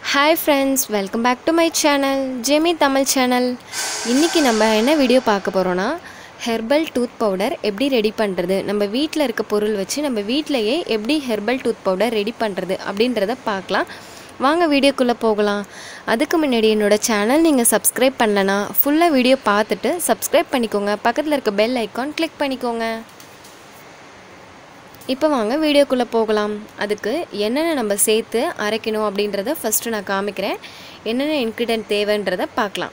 hi friends welcome back to my channel Jemi Tamil channel இன்றைக்கி நம்ம என்ன வீடியோ பார்க்க போகிறோன்னா ஹெர்பல் டூத் பவுடர் எப்படி ரெடி பண்ணுறது நம்ம வீட்டில் இருக்க பொருள் வச்சு நம்ம வீட்டிலையே எப்படி ஹெர்பல் டூத் பவுடர் ரெடி பண்ணுறது அப்படின்றத பார்க்கலாம் வாங்க வீடியோக்குள்ளே போகலாம் அதுக்கு முன்னாடி என்னோடய சேனல் நீங்கள் சப்ஸ்கிரைப் பண்ணலனா ஃபுல்லாக வீடியோ பார்த்துட்டு சப்ஸ்கிரைப் பண்ணிக்கோங்க பக்கத்தில் இருக்க பெல் ஐக்கான் கிளிக் பண்ணிக்கோங்க இப்போ வாங்க வீடியோக்குள்ளே போகலாம் அதுக்கு என்னென்ன நம்ம சேர்த்து அரைக்கணும் அப்படின்றத ஃபஸ்ட்டு நான் காமிக்கிறேன் என்னென்ன இன்க்ரீடியன்ட் தேவைன்றதை பார்க்கலாம்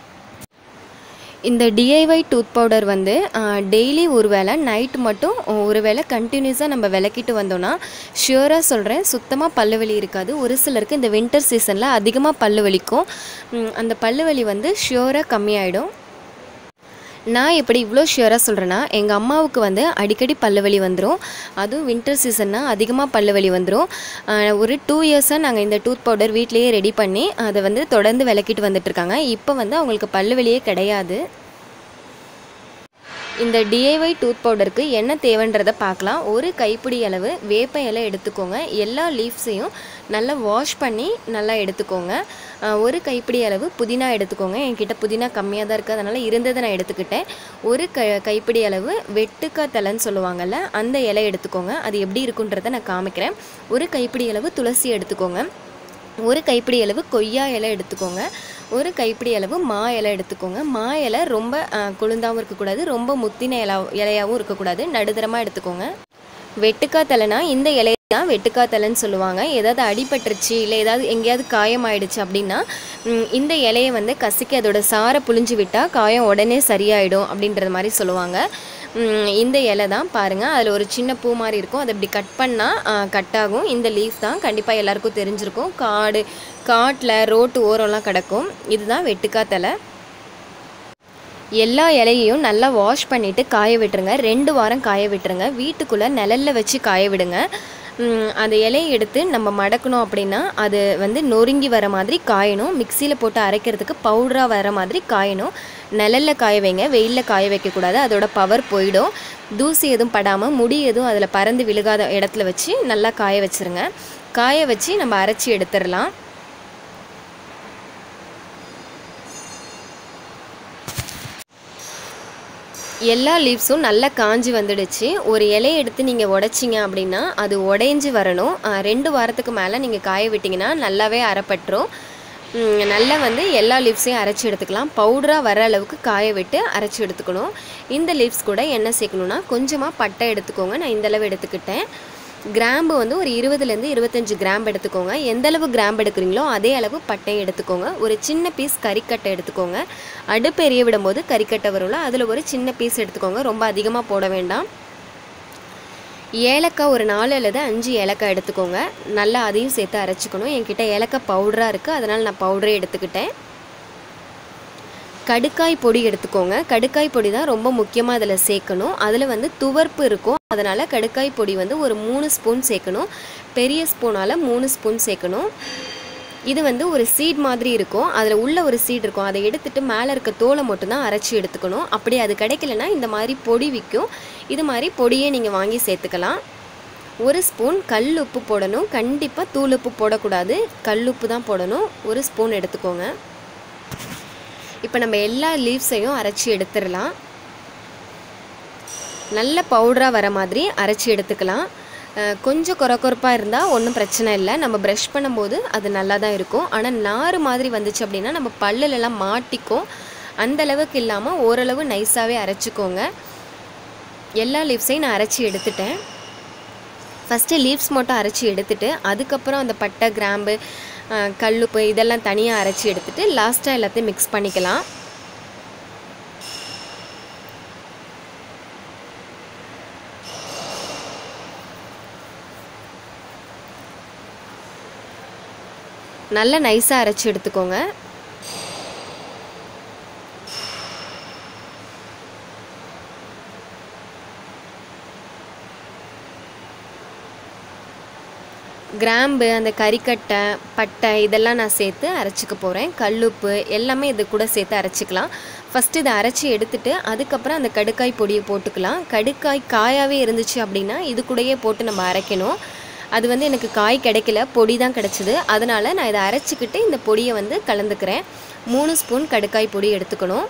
இந்த டிஐஒய் டூத் பவுடர் வந்து டெய்லி ஒரு வேளை நைட்டு மட்டும் ஒரு வேளை கண்டினியூஸாக நம்ம விளக்கிட்டு வந்தோன்னா ஷியூராக சொல்கிறேன் சுத்தமாக பல்லு வலி இருக்காது ஒரு சிலருக்கு இந்த வின்டர் சீசனில் அதிகமாக பல்லு வலிக்கும் ம், அந்த பல்லு வலி வந்து ஷியூராக கம்மியாயிடும் நான் எப்படி இவ்வளோ ஷியராக சொல்கிறேன்னா எங்கள் அம்மாவுக்கு வந்து அடிக்கடி பல்லு வலி வந்துடும் அதுவும் வின்டர் சீசன்னா அதிகமாக பல்லு வலி வந்துடும் ஒரு டூ இயர்ஸாக நாங்கள் இந்த டூத் பவுடர் வீட்லேயே ரெடி பண்ணி அதை வந்து தொடர்ந்து விளக்கிட்டு வந்துட்டுருக்காங்க இப்போ வந்து அவங்களுக்கு பல்லு வலியே கிடையாது இந்த டிஐஒய் டூத் பவுடருக்கு என்ன தேவைன்றதை பார்க்கலாம் ஒரு கைப்பிடி அளவு வேப்ப இலை எடுத்துக்கோங்க எல்லா லீவ்ஸையும் நல்லா வாஷ் பண்ணி நல்லா எடுத்துக்கோங்க அஹ் ஒரு கைப்பிடி அளவு புதினா எடுத்துக்கோங்க என்கிட்ட புதினா கம்மியாக தான் இருக்குது அதனால் இருந்ததை நான் எடுத்துக்கிட்டேன் ஒரு க கைப்பிடி அளவு வெட்டுக்காய் தலைன்னு சொல்லுவாங்கள்ல அந்த இலை எடுத்துக்கோங்க அது எப்படி இருக்குன்றதை நான் காமிக்கிறேன் ஒரு கைப்பிடி அளவு துளசி எடுத்துக்கோங்க ஒரு கைப்பிடி அளவு கொய்யா இலை எடுத்துக்கோங்க ஒரு கைப்பிடி அளவு மா இலை எடுத்துக்கோங்க மா இலை ரொம்ப அஹ், கொழுந்தாவும் இருக்கக்கூடாது ரொம்ப முத்தின இலை இலையாகவும் இருக்கக்கூடாது நடுத்தரமாக எடுத்துக்கோங்க வெட்டுக்காய் தலைனா இந்த இலையை தான் வெட்டுக்காய் தலைன்னு சொல்லுவாங்க ஏதாவது அடிபட்டுருச்சு இல்லை ஏதாவது எங்கேயாவது காயம் ஆயிடுச்சு அப்படின்னா ம், இந்த இலையை வந்து கசக்கி அதோட சாரை புழிஞ்சு விட்டால் காயம் உடனே சரியாயிடும் அப்படின்றது மாதிரி சொல்லுவாங்க ம், இந்த இலை தான் பாருங்கள் அதில் ஒரு சின்ன பூ மாதிரி இருக்கும் அதை இப்படி கட் பண்ணால் கட் ஆகும் இந்த லீஃப் தான் கண்டிப்பாக எல்லாருக்கும் தெரிஞ்சிருக்கும் காடு காட்டில் ரோட்டு ஓரம்லாம் கிடக்கும் இதுதான் வெட்டுக்காய் தலை எல்லா இலையையும் நல்லா வாஷ் பண்ணிவிட்டு காய விட்டுருங்க ரெண்டு வாரம் காய விட்டுருங்க வீட்டுக்குள்ளே நிழல்ல வச்சு காய விடுங்க ம், அந்த இலையை எடுத்து நம்ம மடக்கணும் அப்படின்னா அது வந்து நொறுங்கி வர மாதிரி காயணும் மிக்சியில் போட்டு அரைக்கிறதுக்கு பவுடராக வர மாதிரி காயணும் நிழல்ல காய வைங்க வெயிலில் காய வைக்கக்கூடாது அதோட பவர் போயிடும் தூசி எதுவும் படாமல் முடி எதுவும் அதில் பறந்து விழுகாத இடத்துல வச்சு நல்லா காய வச்சுருங்க காய வச்சு நம்ம அரைச்சி எடுத்துடலாம் எல்லா லீவ்ஸும் நல்லா காஞ்சி வந்துடுச்சு ஒரு இலையை எடுத்து நீங்கள் உடைச்சிங்க அப்படின்னா அது உடைஞ்சு வரணும் அஹ் ரெண்டு வாரத்துக்கு மேலே நீங்கள் காய விட்டிங்கன்னா நல்லாவே அரைப்பட்டுரும் ம், நல்லா வந்து எல்லா லீவ்ஸையும் அரைச்சி எடுத்துக்கலாம் பவுடராக வர அளவுக்கு காய விட்டு அரைச்சி எடுத்துக்கணும் இந்த லீவ்ஸ் கூட என்ன சேர்க்கணுன்னா கொஞ்சமாக பட்டை எடுத்துக்கோங்க நான் இந்த அளவு எடுத்துக்கிட்டேன் கிராம்பு வந்து ஒரு இருபதுலேருந்து இருபத்தஞ்சு கிராம்பு எடுத்துக்கோங்க எந்த அளவு கிராம்பு எடுக்கிறீங்களோ அதே அளவு பட்டையை எடுத்துக்கோங்க ஒரு சின்ன பீஸ் கறிக்கட்டை எடுத்துக்கோங்க அடுப்பு எரிய விடும்போது கறிக்கட்டை வரும்ல அதில் ஒரு சின்ன பீஸ் எடுத்துக்கோங்க ரொம்ப அதிகமாக போட வேண்டாம் ஏலக்காய் ஒரு நாலு அல்லது அஞ்சு ஏலக்காய் எடுத்துக்கோங்க நல்லா அதையும் சேர்த்து அரைச்சிக்கணும் என்கிட்ட ஏலக்காய் பவுடராக இருக்குது அதனால் நான் பவுடரே எடுத்துக்கிட்டேன் கடுக்காய் பொடி எடுத்துக்கோங்க கடுக்காய் பொடி தான் ரொம்ப முக்கியமாக அதில் சேர்க்கணும் அதில் வந்து துவர்ப்பு இருக்கும் அதனால் கடுக்காய் பொடி வந்து ஒரு மூணு ஸ்பூன் சேர்க்கணும் பெரிய ஸ்பூனால் மூணு ஸ்பூன் சேர்க்கணும் இது வந்து ஒரு சீட் மாதிரி இருக்கும் அதில் உள்ள ஒரு சீட் இருக்கும் அதை எடுத்துட்டு மேலே இருக்க தோலை மட்டும்தான் அரைச்சி எடுத்துக்கணும் அப்படி அது கிடைக்கலனா இந்த மாதிரி பொடி விற்கும் இது மாதிரி பொடியே நீங்கள் வாங்கி சேர்த்துக்கலாம் ஒரு ஸ்பூன் கல் உப்பு போடணும் கண்டிப்பாக தூள் உப்பு போடக்கூடாது கல் உப்பு தான் போடணும் ஒரு ஸ்பூன் எடுத்துக்கோங்க இப்போ நம்ம எல்லா லீவ்ஸையும் அரைச்சி எடுத்துடலாம் நல்ல பவுடராக வர மாதிரி அரைச்சி எடுத்துக்கலாம் அஹ் கொஞ்சம் கொரகொரப்பாக இருந்தால் ஒன்றும் பிரச்சனை இல்லை நம்ம ப்ரஷ் பண்ணும்போது அது நல்லா தான் இருக்கும் ஆனால் நார் மாதிரி வந்துச்சு அப்படின்னா நம்ம பல்லுலலாம் மாட்டிக்கும் அந்த அளவுக்கு இல்லாமல் ஓரளவு நைஸாகவே அரைச்சிக்கோங்க எல்லா லீவ்ஸையும் நான் அரைச்சி எடுத்துட்டேன் ஃபஸ்ட்டு லீவ்ஸ் மட்டும் அரைச்சி எடுத்துட்டு அதுக்கப்புறம் அந்த பட்டை கிராம்பு அஹ், கல்லுப்பு இதெல்லாம் தனியாக அரைச்சி எடுத்துட்டு லாஸ்ட்டாக எல்லாத்தையும் மிக்ஸ் பண்ணிக்கலாம் நல்லா நைஸாக அரைச்சி எடுத்துக்கோங்க கிராம்பு அந்த கறிக்கட்டை பட்டை இதெல்லாம் நான் சேர்த்து அரைச்சிக்க போகிறேன் கல்லுப்பு எல்லாமே இது கூட சேர்த்து அரைச்சிக்கலாம் ஃபஸ்ட்டு இதை அரைச்சி எடுத்துட்டு அதுக்கப்புறம் அந்த கடுக்காய் பொடியை போட்டுக்கலாம் கடுக்காய் காயாகவே இருந்துச்சு அப்படின்னா இது கூடயே போட்டு நம்ம அரைக்கணும் அது வந்து எனக்கு காய் கிடைக்கல பொடி தான் கிடச்சிது அதனால் நான் இதை அரைச்சிக்கிட்டு இந்த பொடியை வந்து கலந்துக்கிறேன் மூணு ஸ்பூன் கடுக்காய் பொடி எடுத்துக்கணும்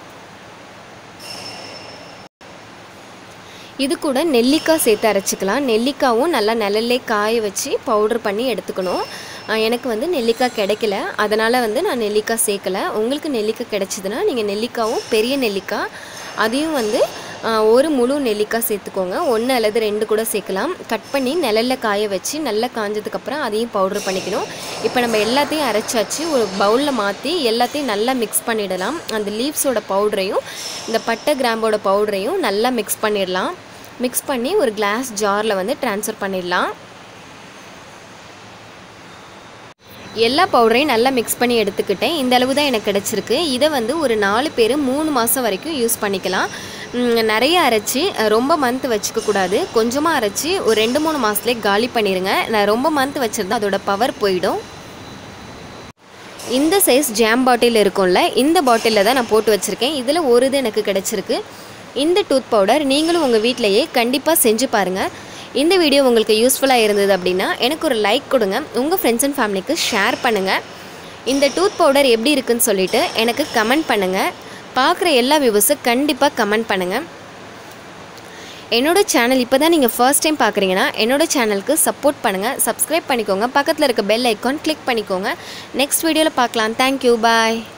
இது கூட நெல்லிக்காய் சேர்த்து அரைச்சிக்கலாம் நெல்லிக்காவும் நல்லா நிழல்லே காய வச்சு பவுட்ரு பண்ணி எடுத்துக்கணும் ஆஹ் எனக்கு வந்து நெல்லிக்காய் கிடைக்கல அதனால் வந்து நான் நெல்லிக்காய் சேர்க்கல உங்களுக்கு நெல்லிக்காய் கிடைச்சிதுன்னா நீங்கள் நெல்லிக்காவும் பெரிய நெல்லிக்காய் அதையும் வந்து ஆஹ் ஒரு முழு நெல்லிக்காய் சேர்த்துக்கோங்க ஒன்று அல்லது ரெண்டு கூட சேர்க்கலாம் கட் பண்ணி நிழல்ல காய வச்சு நல்லா காஞ்சதுக்கப்புறம் அதையும் பவுட்ரு பண்ணிக்கணும் இப்போ நம்ம எல்லாத்தையும் அரைச்சாச்சு ஒரு பவுலில் மாற்றி எல்லாத்தையும் நல்லா மிக்ஸ் பண்ணிடலாம் அந்த லீவ்ஸோட பவுடரையும் இந்த பட்டை கிராம்போட பவுடரையும் நல்லா மிக்ஸ் பண்ணிடலாம் மிக்ஸ் பண்ணி ஒரு கிளாஸ் ஜாரில் வந்து ட்ரான்ஸ்ஃபர் பண்ணிடலாம் எல்லா பவுடரையும் நல்லா மிக்ஸ் பண்ணி எடுத்துக்கிட்டேன் இந்த அளவு தான் எனக்கு கிடச்சிருக்கு இதை வந்து ஒரு நாலு பேர் மூணு மாதம் வரைக்கும் யூஸ் பண்ணிக்கலாம் ம், நிறைய அரைச்சி அஹ், ரொம்ப மந்த் வச்சுக்க கூடாது கொஞ்சமாக அரைச்சி ஒரு ரெண்டு மூணு மாதத்துலேயே காலி பண்ணிடுங்க நான் ரொம்ப மந்த் வச்சுருந்தா அதோட பவர் போயிடும் இந்த சைஸ் ஜாம் பாட்டில் இருக்கும்ல இந்த பாட்டிலில் தான் நான் போட்டு வச்சுருக்கேன் இதில் ஒரு இது எனக்கு கிடச்சிருக்கு இந்த டூத் பவுடர் நீங்களும் உங்கள் வீட்டிலையே கண்டிப்பாக செஞ்சு பாருங்கள் இந்த வீடியோ உங்களுக்கு யூஸ்ஃபுல்லாக இருந்தது அப்படின்னா எனக்கு ஒரு லைக் கொடுங்க உங்கள் ஃப்ரெண்ட்ஸ் அண்ட் ஃபேமிலிக்கு ஷேர் பண்ணுங்கள் இந்த டூத் பவுடர் எப்படி இருக்குன்னு சொல்லிட்டு எனக்கு கமெண்ட் பண்ணுங்கள் பார்க்குற எல்லா வியூவர்ஸும் கண்டிப்பாக கமெண்ட் பண்ணுங்கள் என்னோட சேனல் இப்போ தான் நீங்கள் ஃபர்ஸ்ட் டைம் பார்க்குறீங்கன்னா என்னோட சேனலுக்கு சப்போர்ட் பண்ணுங்கள் சப்ஸ்கிரைப் பண்ணிக்கோங்க பக்கத்தில் இருக்க பெல் ஐக்கான் கிளிக் பண்ணிக்கோங்க நெக்ஸ்ட் வீடியோவில் பார்க்கலாம் தேங்க்யூ பாய்